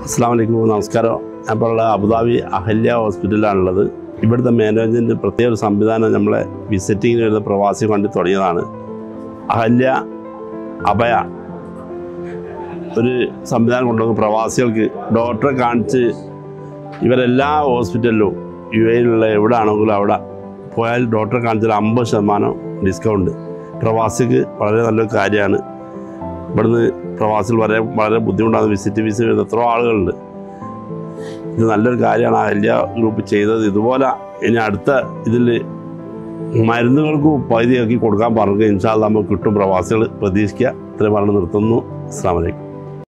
അസ്സാം വലൈക്കും നമസ്കാരം ഞാൻ ഇപ്പോൾ ഉള്ള അബുദാബി അഹല്യ ഹോസ്പിറ്റലിലാണുള്ളത് ഇവിടുത്തെ മാനേജ്മെൻറ്റ് പ്രത്യേക ഒരു സംവിധാനം നമ്മളെ വിസിറ്റിങ്ങിന് വരുന്ന പ്രവാസി കണ്ടി തുടങ്ങിയതാണ് അഹല്യ അഭയ ഒരു സംവിധാനം കൊണ്ടുവന്ന് പ്രവാസികൾക്ക് ഡോക്ടറെ കാണിച്ച് ഇവരെല്ലാ ഹോസ്പിറ്റലിലും യു എയിലുള്ള എവിടെ ആണെങ്കിലും അവിടെ പോയാൽ ഡോക്ടറെ കാണിച്ചാൽ അമ്പത് ശതമാനം ഡിസ്കൗണ്ട് പ്രവാസിക്ക് വളരെ നല്ലൊരു കാര്യമാണ് ഇവിടുന്ന് പ്രവാസികൾ വളരെ വളരെ ബുദ്ധിമുട്ടാണ് വിസിറ്റ് വിസിറ്റ് വരുന്ന എത്രയോ ആളുകളുണ്ട് ഇത് നല്ലൊരു കാര്യമാണ് അഹല്യ ഗ്രൂപ്പ് ചെയ്തത് ഇതുപോലെ ഇനി അടുത്ത ഇതിൽ മരുന്നുകൾക്കും പകുതിയാക്കി കൊടുക്കാൻ പറഞ്ഞു ഇൻഷാല്ല നമുക്ക് കിട്ടും പ്രവാസികൾ പ്രതീക്ഷിക്കുക ഇത്രയും പറഞ്ഞ് നിർത്തുന്നു അസ്സാം വലൈക്കും